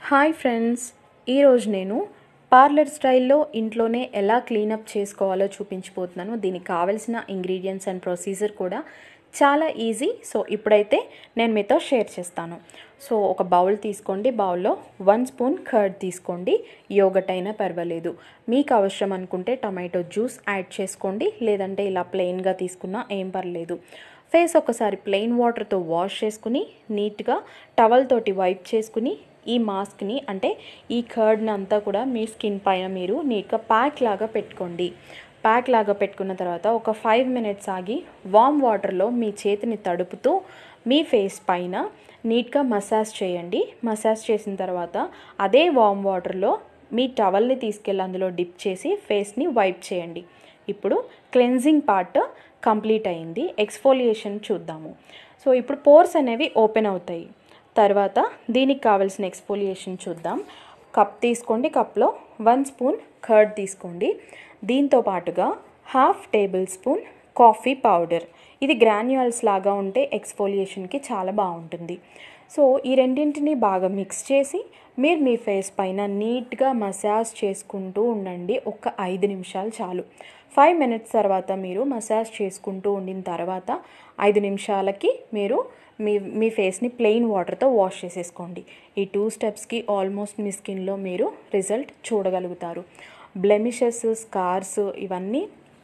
hi friends ఈరోజు నేను parlour స్టైల్లో ఇంట్లోనే ఎలా క్లీనప్ చేసుకోవాలో చూపించబోతున్నాను దీనికి కావలసిన ఇంగ్రీడియంట్స్ అండ్ ప్రొసీజర్ కూడా చాలా ఈజీ సో ఇప్పుడైతే నేను మీతో షేర్ చేస్తాను సో ఒక బౌల్ తీసుకోండి బౌల్లో వన్ స్పూన్ కర్డ్ తీసుకోండి యోగట్ అయినా పర్వాలేదు మీకు అవసరం అనుకుంటే టమాటో జ్యూస్ యాడ్ చేసుకోండి లేదంటే ఇలా ప్లెయిన్గా తీసుకున్నా ఏం పర్లేదు ఫేస్ ఒకసారి ప్లెయిన్ వాటర్తో వాష్ చేసుకుని నీట్గా టవల్ తోటి వైప్ చేసుకుని ఈ మాస్క్ని అంటే ఈ కర్డ్ని అంతా కూడా మీ స్కిన్ పైన మీరు నీట్గా ప్యాక్ లాగా పెట్టుకోండి ప్యాక్ లాగా పెట్టుకున్న తర్వాత ఒక ఫైవ్ మినిట్స్ ఆగి వామ్ వాటర్లో మీ చేతిని తడుపుతూ మీ ఫేస్ పైన నీట్గా మసాజ్ చేయండి మసాజ్ చేసిన తర్వాత అదే వామ్ వాటర్లో మీ టవల్ని తీసుకెళ్ళి అందులో డిప్ చేసి ఫేస్ని వైప్ చేయండి ఇప్పుడు క్లెన్జింగ్ పార్ట్ కంప్లీట్ అయింది ఎక్స్ఫోలియేషన్ చూద్దాము సో ఇప్పుడు పోర్స్ అనేవి ఓపెన్ అవుతాయి తర్వాత దీనికి కావాల్సిన ఎక్స్ఫోలియేషన్ చూద్దాం కప్ తీసుకోండి కప్లో వన్ స్పూన్ కర్డ్ తీసుకోండి దీంతో పాటుగా half tablespoon coffee powder ఇది గ్రాన్యువల్స్ లాగా ఉంటే ఎక్స్ఫోలియేషన్కి చాలా బాగుంటుంది సో ఈ రెండింటిని బాగా మిక్స్ చేసి మీరు మీ ఫేస్ పైన నీట్గా మసాజ్ చేసుకుంటూ ఉండండి ఒక ఐదు నిమిషాలు చాలు ఫైవ్ మినిట్స్ తర్వాత మీరు మసాజ్ చేసుకుంటూ ఉండిన తర్వాత ఐదు నిమిషాలకి మీరు మీ మీ ఫేస్ని ప్లెయిన్ వాటర్తో వాష్ చేసేసుకోండి ఈ టూ స్టెప్స్కి ఆల్మోస్ట్ మీ స్కిన్లో మీరు రిజల్ట్ చూడగలుగుతారు బ్లెమిషెస్ స్కార్స్ ఇవన్నీ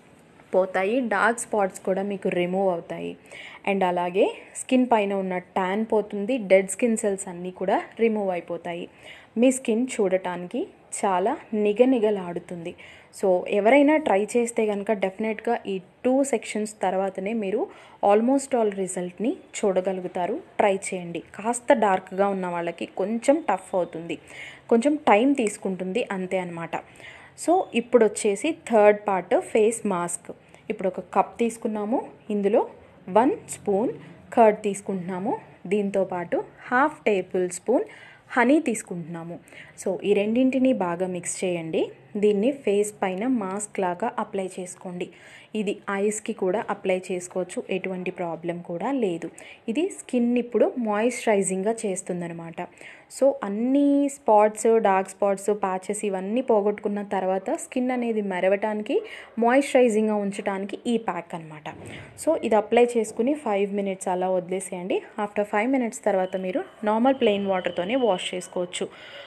పోతాయి డార్క్ స్పాట్స్ కూడా మీకు రిమూవ్ అవుతాయి అండ్ అలాగే స్కిన్ పైన ఉన్న ట్యాన్ పోతుంది డెడ్ స్కిన్ సెల్స్ అన్నీ కూడా రిమూవ్ అయిపోతాయి మీ స్కిన్ చూడటానికి చాలా నిగనిగలాడుతుంది సో ఎవరైనా ట్రై చేస్తే కనుక డెఫినెట్గా ఈ టూ సెక్షన్స్ తర్వాతనే మీరు ఆల్మోస్ట్ ఆల్ రిజల్ట్ని చూడగలుగుతారు ట్రై చేయండి కాస్త డార్క్గా ఉన్న వాళ్ళకి కొంచెం టఫ్ అవుతుంది కొంచెం టైం తీసుకుంటుంది అంతే అనమాట సో ఇప్పుడు వచ్చేసి థర్డ్ పార్ట్ ఫేస్ మాస్క్ ఇప్పుడు ఒక కప్ తీసుకున్నాము ఇందులో వన్ స్పూన్ కర్డ్ తీసుకుంటున్నాము దీంతో పాటు హాఫ్ టేబుల్ స్పూన్ హనీ తీసుకుంటున్నాము సో ఈ రెండింటిని బాగా మిక్స్ చేయండి దీన్ని ఫేస్ పైన మాస్క్ లాగా అప్లై చేసుకోండి ఇది ఐస్కి కూడా అప్లై చేసుకోవచ్చు ఎటువంటి ప్రాబ్లం కూడా లేదు ఇది స్కిన్ ఇప్పుడు మాయిశ్చరైజింగ్గా చేస్తుందనమాట సో అన్ని స్పాట్స్ డార్క్ స్పాట్స్ ప్యాచెస్ ఇవన్నీ పోగొట్టుకున్న తర్వాత స్కిన్ అనేది మెరవటానికి మాయిశ్చరైజింగ్గా ఉంచడానికి ఈ ప్యాక్ అనమాట సో ఇది అప్లై చేసుకుని ఫైవ్ మినిట్స్ అలా వదిలేసేయండి ఆఫ్టర్ ఫైవ్ మినిట్స్ తర్వాత మీరు నార్మల్ ప్లెయిన్ వాటర్తోనే వాష్ చేసుకోవచ్చు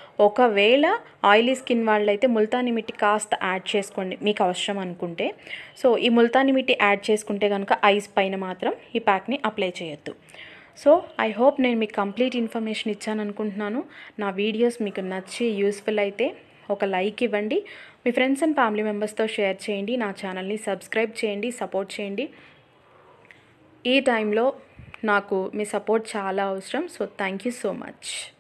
ఒకవేళ ఆయిలీ స్కిన్ వాళ్ళైతే ముల్తాని మిట్టి కాస్త యాడ్ చేసుకోండి మీకు అవసరం అనుకుంటే సో ఈ ముల్తాని మిట్టి యాడ్ చేసుకుంటే కనుక ఐస్ పైన మాత్రం ఈ ప్యాక్ని అప్లై చేయొద్దు సో ఐ హోప్ నేను మీకు కంప్లీట్ ఇన్ఫర్మేషన్ ఇచ్చాను అనుకుంటున్నాను నా వీడియోస్ మీకు నచ్చి యూస్ఫుల్ అయితే ఒక లైక్ ఇవ్వండి మీ ఫ్రెండ్స్ అండ్ ఫ్యామిలీ మెంబర్స్తో షేర్ చేయండి నా ఛానల్ని సబ్స్క్రైబ్ చేయండి సపోర్ట్ చేయండి ఈ టైంలో నాకు మీ సపోర్ట్ చాలా అవసరం so thank you so much